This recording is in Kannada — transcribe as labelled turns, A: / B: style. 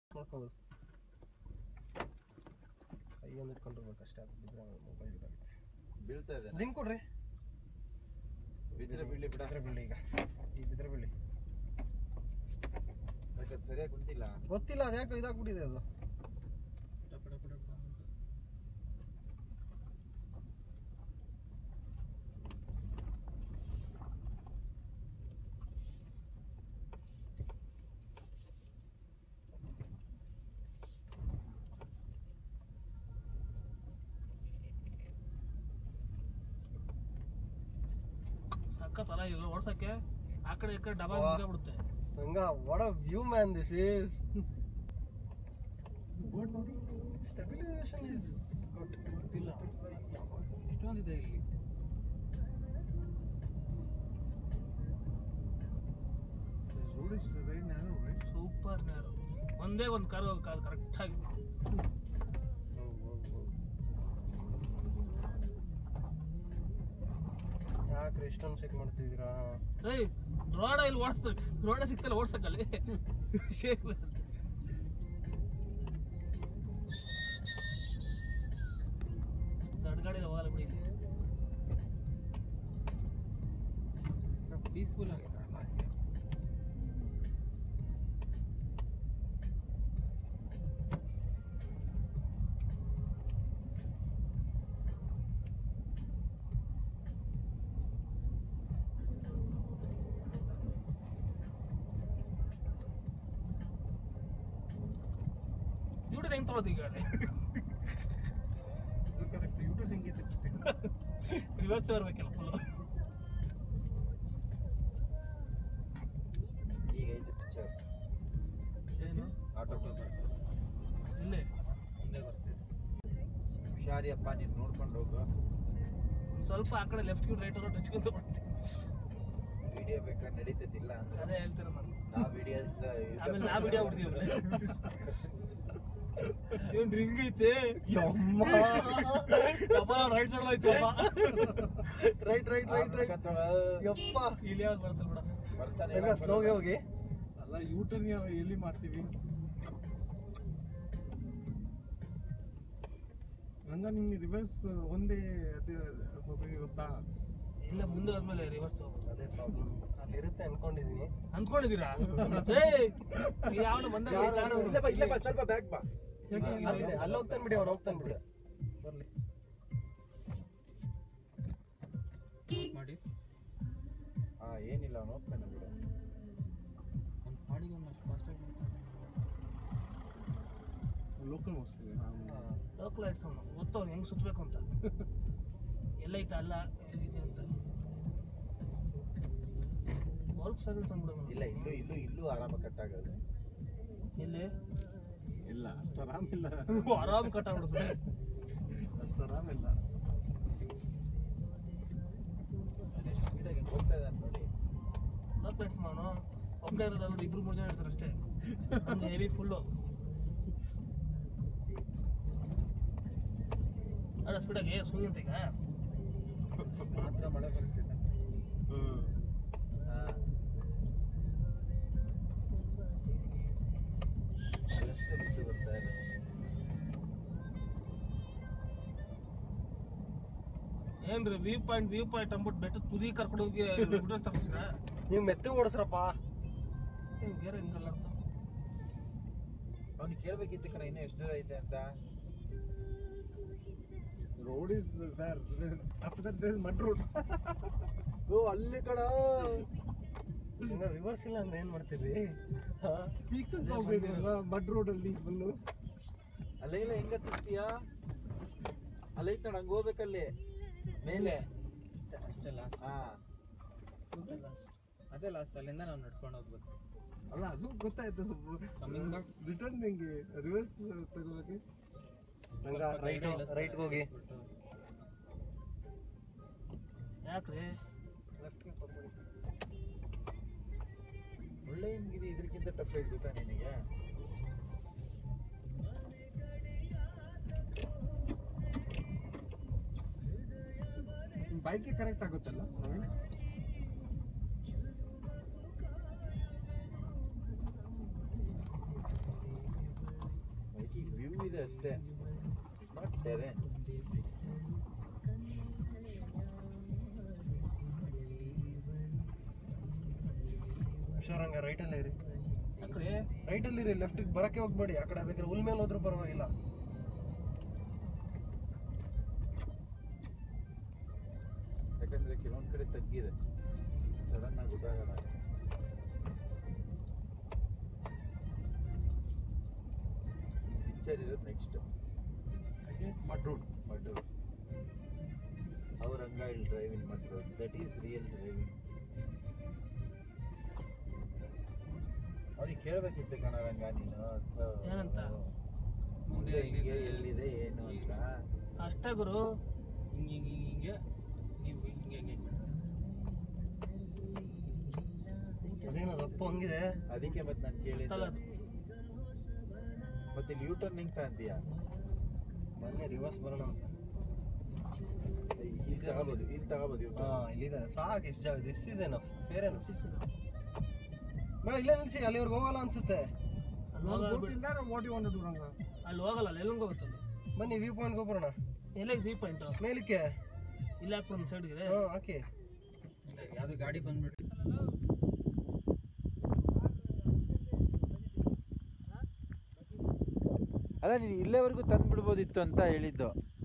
A: ಮಾಡ್ಕೋಬೋದು ಕೈಯೊಂದು ಇಟ್ಕೊಂಡಿರ್ಬೇಕು ಅಷ್ಟೇ ಅದು ಬಿದ್ದರೆ ಮೊಬೈಲ್ ಇದಾಗುತ್ತೆ
B: ಬೀಳ್ತಾ ಇದೆ
A: ದಿಮ್ ಕೊಡ್ರಿ
B: ಬಿದ್ರೆ ಬೀಳಿ ಬಿಡ
A: ಬಿದ್ರೆ ಬೀಳಿ ಈಗ ಈ ಬಿದ್ರೆ ಬೀಳಿ
B: ಅದಕ್ಕೆ ಅದು ಸರಿಯಾಗಿ ಕುಂತಿಲ್ಲ
A: ಗೊತ್ತಿಲ್ಲ ಅದು ಯಾಕೆ ಇದಾಗ್ಬಿಟ್ಟಿದೆ ಅದು
C: ಸಖತ್ತಲ್ಲ ಇಲ್ಲ ಓಡ್ಸಕ್ಕೆ ಆ ಕಡೆ ಈ ಕಡೆ ಡಬಾ
A: ವಾ.
C: ಬಿಡುತ್ತೆ
A: ಹಂಗ what a view man this is stabilization is good
C: ಗೊತ್ತಿಲ್ಲ ಇಷ್ಟೊಂದಿದೆ ಇಲ್ಲಿ
D: road is very narrow, right?
C: Super ನೇರು ಒಂದೇ ಒಂದು ಕಾರು ಕರೆಕ್ಟ್ ಆಗಿ
A: ಯಾಕ್ರಿ ಇಷ್ಟೊಂದು ಚೆಕ್ ಮಾಡ್ತಿದ್ದೀರಾ
C: ಏಯ್ ರೋಡ ಇಲ್ಲಿ ಓಡಿಸ್ ರೋಡ ಸಿಗ್ತಲ್ಲ ಓಡ್ಸಕ್ಕಲ್ಲಿ ಶೇಪ್ ದೊಡ್ಡ ಗಾಡಿ ಹೋಗಲ್ಲ ಬಿಡಿ ಇಲ್ಲಿ.
D: ಪೀಸ್ಫುಲ್ ಆಗಿದೆ ಅಲ್ಲ
C: ಯೂಟರ್ ಹೆಂಗ್ ತೊಗೊಳೋದು ಈಗ ಅಲ್ಲಿ
D: ಕರೆಕ್ಟ್ ಯೂಟ್ಯೂಬ್ ಹೆಂಗೆ
C: ರಿವರ್ಸ್ ಬರ್ಬೇಕಲ್ಲ ಫುಲ್
B: ಈಗ ಐತೆ ಪಿಕ್ಚರ್
C: ಏನು
B: ಆಟೋ
C: ಇಲ್ಲೇ
B: ಮುಂದೆ ಬರ್ತಿದೆ ಹುಷಾರಿಯಪ್ಪ ನೀನು ನೋಡ್ಕೊಂಡು ಹೋಗು
C: ಒಂದ್ ಸ್ವಲ್ಪ ಆ ಕಡೆ ಲೆಫ್ಟ್ ರೈಟ್ ರೋಡ್ ಹಚ್ಕೊಂತ ಬರ್ತೀವಿ
B: ವಿಡಿಯೋ ಬೇಕಾದ್ರೆ ನಡೀತೈತಿಲ್ಲ ಅಂದ್ರೆ
C: ಅದೇ ಹೇಳ್ತೀರ ನಾನು
B: ನಾ ವಿಡಿಯೋದಿಂದ
C: ಆಮೇಲೆ ನಾ ವಿಡಿಯೋ ಬಿಡ್ತೀವಿ ಏನ್ ರಿಂಗ್ ಐತೆ ಅಪ್ಪ ರೈಟ್ ಸೈಡ್ ಐತೆ
A: ರೈಟ್ ರೈಟ್ ರೈಟ್ ರೈಟ್ ಯಪ್ಪ
C: ಇಲ್ಲಿ ಯಾವ್ದು ಬರ್ತಲ್ಲ ಬಿಡ
B: ಬರ್ತಾನೆ
A: ಹೆಂಗ ಸ್ಲೋಗೆ ಹೋಗಿ
D: ಅಲ್ಲ ಯೂಟರ್ನ್ ಎಲ್ಲಿ ಮಾಡ್ತೀವಿ ಹಂಗ ನಿಮ್ಗೆ ರಿವರ್ಸ್ ಒಂದೇ ಅದೇ ಹೋಗಿ ಗೊತ್ತಾ
C: ಇಲ್ಲ ಮುಂದೆ ಹೋದ್ಮೇಲೆ ರಿವರ್ಸ್
A: ಅದೇ ಪ್ರಾಬ್ಲಮ್ ಅಲ್ಲಿರುತ್ತೆ ಅನ್ಕೊಂಡಿದೀನಿ
C: ಅಂದ್ಕೊಂಡಿದ್ದೀರಾ ಏ ಯಾವನು ಬಂದ
B: ಇಲ್ಲೇ ಬಾ ಇಲ್ಲೇ ಬಾ ಸ್ವಲ್ಪ ಬ್ಯಾಕ್ ಬಾ
D: ಯಾಕೆ
A: ಅಲ್ಲಿದೆ ಅಲ್ಲಿ ಹೋಗ್ತಾನೆ ಬಿಡಿ ಅವ್ನು ಹೋಗ್ತಾನೆ ಬಿಡಿ ಬರ್ಲಿ
D: ಮಾಡಿ
B: ಹಾ ಏನಿಲ್ಲ ಅವ್ನು ಹೋಗ್ತಾನೆ ಬಿಡು
D: ಒಂದು ಹಾಡಿಗೆ ಒಂದು ಅಷ್ಟು ಫಾಸ್ಟಾಗಿ ಲೋಕಲ್ ಮೋಸ್ಟ್ಲಿ
C: ಲೋಕಲ್ ಲೈಟ್ಸ್ ಅವನು ಗೊತ್ತವ್ ಹೆಂಗ್ ಸುತ್ತಬೇಕು ಅಂತ ಎಲ್ಲೈತ ಅಲ್ಲ ಎಲ್ಲಿದೆ ಅಂತ ವರ್ಕ್ ಸರ್ವಿಸ್ ಅಂದ್ಬಿಡೋದು
B: ಇಲ್ಲ ಇಲ್ಲೂ ಇಲ್ಲೂ ಇಲ್ಲೂ ಆರಾಮಾಗಿ ಕಟ್ ಆಗೋದು
C: ಇಲ್ಲಿ
D: ಇಲ್ಲ ಅಷ್ಟು ಆರಾಮಿಲ್ಲ
C: ಆರಾಮ್ ಕಟ್ ಆಗ್ಬಿಡುತ್ತೆ
D: ಅಷ್ಟು ಆರಾಮಿಲ್ಲ
B: ಎಷ್ಟು ಸ್ಪೀಡಾಗಿ ಹೋಗ್ತಾ ಇದ್ದಾನೆ ನೋಡಿ
C: ಲೋಕ್ ಲೈಟ್ಸ್ ಅವನು ಒಬ್ಬನೇ ಇರೋದು ಅವ್ರು ಇಬ್ರು ಮೂರು ಜನ ಇರ್ತಾರೆ ಅಷ್ಟೇ ಹಂಗೆ ಹೆವಿ ಫುಲ್ಲು ಅಲ್ಲ ಸ್ಪೀಡಾಗಿ ಸುನಿ ಅಂತ ಈಗ
B: ಮಾತ್ರ ಮಳೆ ಬರ್ತಿದೆ ಹಾ ಅಲ್ಲಷ್ಟೇ ಬಿದ್ದು ಬರ್ತಾ ಇದೆ
C: ಏನ್ರಿ ವ್ಯೂ ಪಾಯಿಂಟ್ ವ್ಯೂ ಪಾಯಿಂಟ್ ಅಂದ್ಬಿಟ್ಟು ಬೆಟ್ಟದ ತುದಿ ಕರ್ಕೊಂಡು ಹೋಗಿ ವಿಡಿಯೋ ತಪ್ಪಿಸ್ರ
A: ನೀವು ಮೆತ್ತು ಓಡಿಸ್ರಪ್ಪ
C: ಏನ್ ಗೇರ್ ಹಿಂಗಲ್ಲ ಅಂತ
B: ಅವ್ನಿಗೆ ಕೇಳ್ಬೇಕಿತ್ತು ಕಣ ಇನ್ನೂ ಎಷ್ಟು ದೂರ ಐತೆ ಅಂತ
D: road is there after that there mud road
A: ಓ ಅಲ್ಲಿ ಕಣ ಇನ್ನು ರಿವರ್ಸ್ ಇಲ್ಲ ಅಂದ್ರೆ ಏನ್ ಮಾಡ್ತೀರಿ ಹಾ?
D: ಪೀಕ್ ತನಕ ಹೋಗ್ಬೇಕಲ್ಲ ಮಡ್ ರೋಡ್ ಅಲ್ಲಿ ಫುಲ್ಲು
B: ಅಲ್ಲೇ ಇಲ್ಲ ಹೆಂಗ ಹತ್ತಿಸ್ತೀಯಾ ಅಲ್ಲೈತ ಹಂಗ ಹೋಗ್ಬೇಕಲ್ಲಿ ಮೇಲೆ
E: ಅಷ್ಟೇ ಲಾಸ್ಟ್
B: ಹಾ
E: ಅದೇ ಲಾಸ್ಟ್ ಅಲ್ಲಿಂದ ನಾವು ನಡ್ಕೊಂಡು ಹೋಗ್ಬೇಕು
D: ಅಲ್ಲ ಅದು ಗೊತ್ತಾಯ್ತು
E: Coming back.
D: ರಿಟರ್ನ್ ಹೆಂಗೆ ರಿವರ್ಸ್ ತಗೋಬೇಕು
A: ಹಂಗ ರೈಟ್ ರೈಟ್ ಹೋಗಿ
C: ಯಾಕ್ರಿ
B: ಒಳ್ಳೆ ನಿಮ್ಗಿದೆ ಇದಕ್ಕಿಂತ ಟಫ್ ಐತೆ ಗೊತ್ತಾ ನಿನಗೆ
D: ಬೈಕಿಗೆ ಕರೆಕ್ಟ್ ಆಗುತ್ತಲ್ಲ ನವೀನ್?
B: ಅಷ್ಟೇ ನಾಟ್ ಟೆರೆನ್
A: ಹುಷಾರಂಗ ರೈಟಲ್ಲೇ ಇರಿ
C: ಯಾಕ್ರೆ
A: ರೈಟಲ್ಲಿ ಇರಿ ಲೆಫ್ಟಿಗೆ ಬರಕ್ಕೆ ಹೋಗ್ಬೇಡಿ ಆ ಕಡೆ ಬೇಕಾದ್ರೆ ಹುಲ್ ಮೇಲೆ ಹೋದ್ರೂ ಪರವಾಗಿಲ್ಲ
B: ಯಾಕಂದ್ರೆ ಕೆಲವೊಂದ್ ಕಡೆ ತಗ್ಗಿದೆ ಸಡನ್ ಆಗಿ ಗೊತ್ತಾಗಲ್ಲ ಪಿಕ್ಚರ್ ಇರೋದು next
A: mud route
B: mud road Ranga I'll drive in mud road that is real driving ಅವ್ರಿಗೆ ಕೇಳಬೇಕಿತ್ತು ಕಣ ರಂಗ ನೀನು ಥು.
C: ಏನಂತ?
B: ಮುಂದೆ ಹಿಂಗೆ ಎಲ್ಲಿದೆ ಏನು ಅಂತ
C: ಅಷ್ಟೇ ಗುರು
E: ಹಿಂಗೆ ಹಿಂಗೆ ಹಿಂಗೆ ನೀವು ಹಿಂಗೆ ಹಿಂಗೆ
A: ಅದೇನೋ ದಪ್ಪ ಹಂಗಿದೆ
B: ಅದಕ್ಕೆ ಮತ್ತೆ ನಾನು ಕೇಳಿದ್ದೆ
C: ತಲದು
B: ಮತ್ತೆ ಇಲ್ಲಿ ಯೂಟರ್ನ್ ಹೆಂಗ್ ತಗೊಂತೀಯ
A: ಮೊನ್ನೆ ರಿವರ್ಸ್ ಬರೋಣ ಅಂತ
B: ಇಲ್ಲಿ ತಗೋಬೋದು ಇಲ್ಲಿ ತಗೋಬೋದು
A: ಹಾ
B: ಯೂಟರ್ನ್
A: ಇಲ್ಲಿದೆ ಸಾಕು ಇಷ್ಟು ಜಾಗ ದಿಸ್ ಈಸ್ ಎನಫ್ ಬೇರೆ ಬೇಡ ಇಲ್ಲೇ ನಿಲ್ಸಿ ಅಲ್ಲಿವರೆಗೆ ಹೋಗಲ್ಲ ಅನ್ಸುತ್ತೆ
C: ಅಲ್ಲಿ ಹೋಗಲ್ಲ ಬಿಡು.
D: What you want to Ranga
C: ಅಲ್ಲಿ ಹೋಗಲ್ಲ ಅಲ್ಲಿ ಎಲ್ಲಿಂಗ್ ಹೋಗುತ್ತೆ ಅಲ್ಲಿ
A: ಬನ್ನಿ ವ್ಯೂ ಪಾಯಿಂಟ್ ಹೋಗ್ಬರೋಣ
C: ಎಲ್ಲೇ ವ್ಯೂ ಪಾಯಿಂಟ್
A: ಮೇಲಕ್ಕೆ
C: ಇಲ್ಲ ಹಾಕ್ಬಿಡು ಒಂದು ಸೈಡ್ಗೆ
A: ಹಾ ಹಾಕಿ
E: ಯಾವುದು ಗಾಡಿ ಬಂದ್ಬಿಟ್ಟು
B: ಅಲ್ಲ ನೀನು ಇಲ್ಲೇವರೆಗೂ ತಂದು ಬಿಡ್ಬೋದಿತ್ತು ಅಂತ ಹೇಳಿದ್ದು